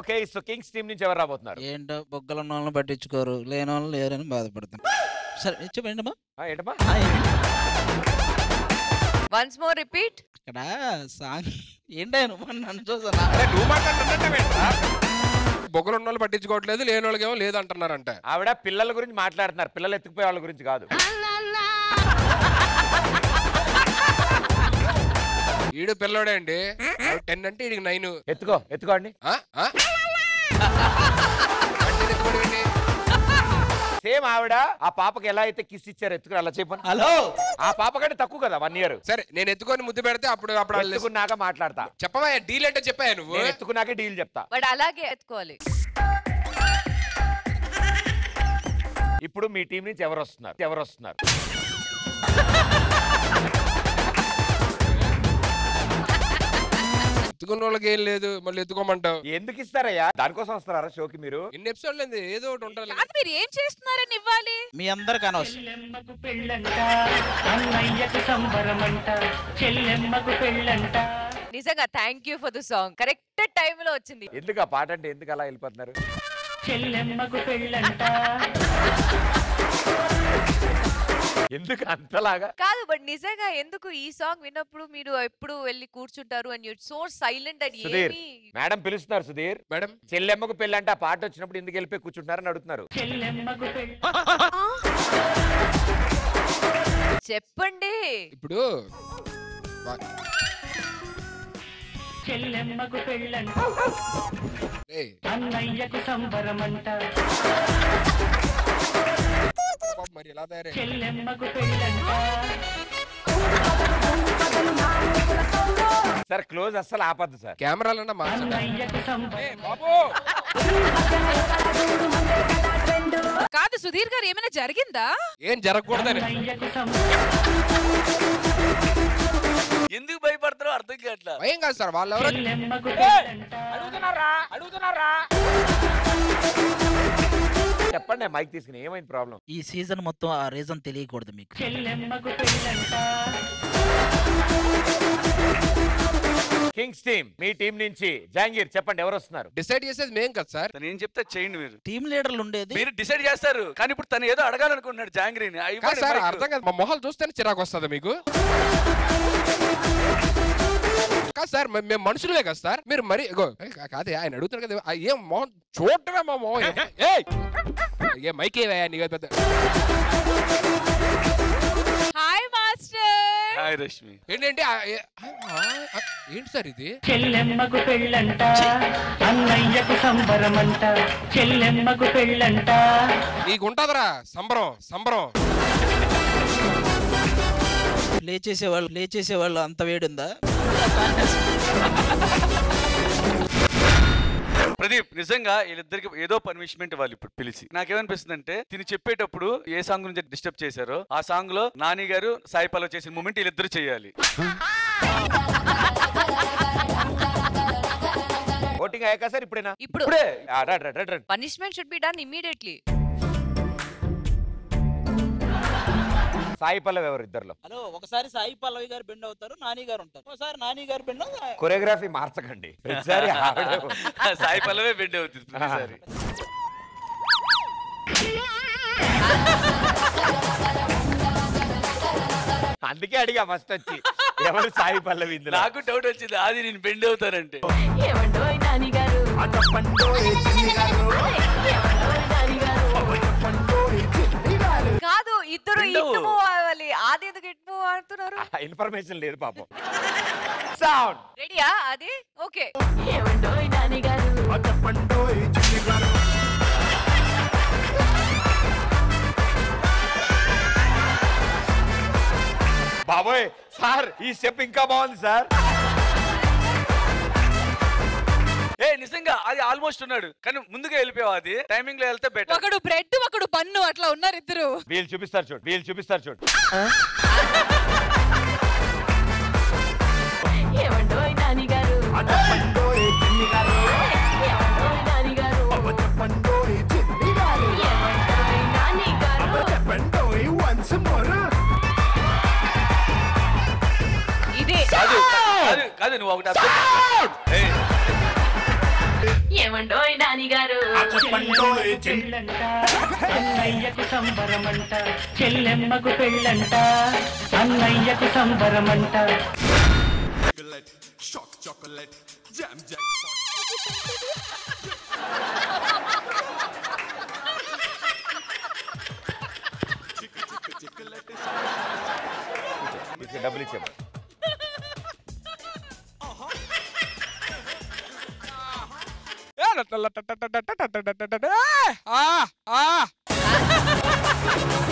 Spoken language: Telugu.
ఓకే సో కింగ్స్ టీం నుంచి ఎవరు రాబోతున్నారు ఏంటో బొగ్గల ఉన్న వాళ్ళని పట్టించుకోరు లేని వాళ్ళు లేరని బాధపడతాను సరే చెప్పండి అమ్మా ఆ, ఏంటమ్మా వన్స్ మోర్ రిపీట్ ఇక్కడ సాంగ్ ఏంటో నన్ను చూసాను అరే నువ్వు మాట్లాడుతున్నట్టేంట్రా బొగ్గలు ఉన్న వాళ్ళు పట్టించుకోవట్లేదు లేని వాళ్ళకేమో లేదు అంటున్నారంట ఆవిడ పిల్లల గురించి మాట్లాడుతున్నారు పిల్లలు ఎత్తుకుపోయే వాళ్ళ గురించి కాదు ఈడు పిల్లోడే అండి టెన్ అంటే ఈడికి నైన్ ఎత్తుకో ఎత్తుకోండి సేమ్ ఆవిడ ఆ పాపకి ఎలా అయితే కిస్ ఇచ్చారు ఎత్తుకుని అలా చెప్పను హలో ఆ పాప కంటే తక్కువ కదా వన్ ఇయర్ సరే నేను ఎత్తుకొని ముద్దు పెడితే అప్పుడు అప్పుడు వాళ్ళు ఎత్తుకున్నాక మాట్లాడతా చెప్పవా డీల్ అంటే చెప్పాయా నువ్వు నేను ఎత్తుకున్నాకే డీల్ చెప్తా బట్ అలాగే ఎత్తుకోవాలి ఇప్పుడు మీ టీం నుంచి ఎవరు వస్తున్నారు ఎవరు వస్తున్నారు ఎత్తుకున్న వాళ్ళకి ఏం లేదు మళ్ళీ ఎత్తుకోమంటావు ఎందుకు ఇస్తారయ్యా దానికోసం వస్తారా షోకి మీరు ఎన్ని ఎపిసోడ్ లేదు ఏదో ఒకటి ఉండాలి కాదు మీరు ఏం చేస్తున్నారని ఇవ్వాలి మీ అందరికి అనవసరం చెల్లెమ్మకు పెళ్ళంట అన్నయ్యకు సంబరమంట చెల్లెమ్మకు పెళ్ళంట నిజంగా thank you for the song correct time లో వచ్చింది ఎందుకు ఆ పాట అంటే ఎందుకు అలా వెళ్ళిపోతున్నారు చెల్లెమ్మకు పెళ్ళంట ఎందుకు అంతలాగా కాదు బట్ నిజంగా ఎందుకు ఈ సాంగ్ విన్నప్పుడు మీరు ఎప్పుడు వెళ్ళి కూర్చుంటారు and you so silent and Sudheer ఏమి మేడం పిలుస్తున్నారు సుధీర్ మేడం చెల్లెమ్మకు పెళ్ళి అంటే ఆ పాట వచ్చినప్పుడు ఎందుకు వెళ్ళిపోయి కూర్చుంటారని అడుగుతున్నారు చెల్లెమ్మకు పెళ్ళ చెప్పండి ఇప్పుడు వా- చెల్లెమ్మకు పెళ్ళంట ఏయ్, అన్నయ్యకు సంబరమంట పాపం మరి ఎలా తయారై చెల్లెమ్మకు పెళ్ళంట సార్ క్లోజ్ అస్సలు ఆపద్దు సార్ కెమెరాలన్నా మార్చండి అన్నయ్యకు సంబరం ఏయ్, బాబు కాదు సుధీర్ గారు ఏమైనా జరిగిందా ఏం జరగకూడదని అన్నయ్యకు సంబరం ఎందుకు భయపడతారో అర్థం కావట్లా భయం కాదు సార్ వాళ్ళు ఎవరో చెల్లెమ్మకు పెళ్ళంట అడుగుతున్నారా అడుగుతున్నారా చెప్పండి మైక్ తీసుకుని ఏమైంది ప్రాబ్లం ఈ సీజన్ మొత్తం ఆ రీజన్ తెలియకూడదు మీకు చెల్లెమ్మకు పెళ్ళంట కింగ్స్ టీమ్ మీ టీం నుంచి జాంగీర్ చెప్పండి ఎవరు వస్తున్నారు డిసైడ్ చేసేది మేం కదా సార్ తను ఏం చెప్తే చేయండి మీరు టీమ్ లీడర్లు ఉండేది మీరు డిసైడ్ చేస్తారు కానీ ఇప్పుడు తను ఏదో అడగాలనుకుంటున్నాడు జాంగ్రీని ఆ కాదు ఇవ్వండి సార్ మైక్. అర్థం కాదు మా మొహాలు చూస్తేనే చిరాకు వస్తుంది మీకు కాదు సార్ మే- మేము మనుషులే కదా సార్ మీరు మరి ఇగో, ఏ, కా- కాదే ఆయన అడుగుతారు కదా ఆ ఏం మొహం చూడటమే మా మొహం ఏ- ఏయ్ ఏ మైక్ ఏవయ్యా నీకు పెద్ద హాయ్ మాస్టర్ హాయ్ రష్మి ఏంటంటే ఆ, ఏ- ఆ, ఆ, ఏంటి సార్ ఇది చెల్లెమ్మకు పెళ్ళంట అన్నయ్యకు సంబరమంట చెల్లెమ్మకు పెళ్ళంట నీకు ఉంటదరా సంబరం సంబరం ప్లే చేసేవాళ్ళు ప్లే చేసేవాళ్ళు అంత వేడుందా ప్రదీప్ నిజంగా వీళ్ళిద్దరికి ఏదో పనిష్మెంట్ ఇవ్వాలి ఇప్పుడు పిలిచి నాకేమనిపిస్తుంది అంటే తిని చెప్పేటప్పుడు ఏ సాంగ్ గురించి డిస్టర్బ్ చేశారో ఆ సాంగ్ లో నాని గారు సాయి పల్లవి చేసిన మూమెంట్ వీళ్ళిద్దరు చేయాలి ఓటింగ్ అయ్యాక సార్ ఇప్పుడేనా ఇప్పుడు ఇప్పుడే ఆ, రండి, రండి, రండి, రండి. Punishment should be done immediately Sai Pallavi ఎవరు ఇద్దరులో హలో ఒకసారి సాయి పల్లవి గారు బెండ్ అవుతారు నాని గారు ఉంటారు ఒకసారి నాని గారు బెండ్ అవుతారు కొరియోగ్రఫీ మార్చకండి ప్రతిసారి ఆవిడే సాయి పల్లవే బెండ్ అవుతుంది ప్రతిసారి అందుకే అడిగా ఫస్ట్ వచ్చి ఎవరు సాయి పల్లవి ఇందులో నాకు డౌట్ వచ్చింది అది నేను బెండ్ అవుతానంటే ఏమండోయ్ నానిగారు కాదు ఇద్దరు రెండు. ఇటు మూవ్ అవ్వాలి ఆది ఎందుకు ఇటు మూవ్ ఆడుతున్నారు ఇన్ఫర్మేషన్ లేదు పాపం సౌండ్ రెడీయా అది ఓకే ఏమండోయ్ నానిగారు బాబోయ్ సార్ ఈ స్టెప్ ఇంకా బాగుంది సార్ ఏ నిజంగా అది ఆల్మోస్ట్ ఉన్నాడు కానీ ముందుగా వెళ్ళిపోయావు అది టైమింగ్ లో వెళ్తే బెటర్ ఒకడు బ్రెడ్ ఒకడు పన్ను అట్లా ఉన్నారు ఇద్దరు వీళ్ళు చూపిస్తారు చూడు వీళ్ళు చూపిస్తారు చూడు ఏమండోయ్ నానిగారు ఏమండోయ్ నానిగారు ఏమండోయ్ నానిగారు ఇదే కాదు కాదు కాదు నువ్వు ఒకటి observe- ఏయ్, ఏమండోయ్ నానిగారు చెల్లెమ్మకు పెళ్ళంట అన్నయ్యకు సంబరమంట చెల్లెమ్మకు పెళ్ళంట అన్నయ్యకు సంబరమంట ఇచ్చే, డబ్బులు ఇచ్చేమ్మా ఆ, ఆ.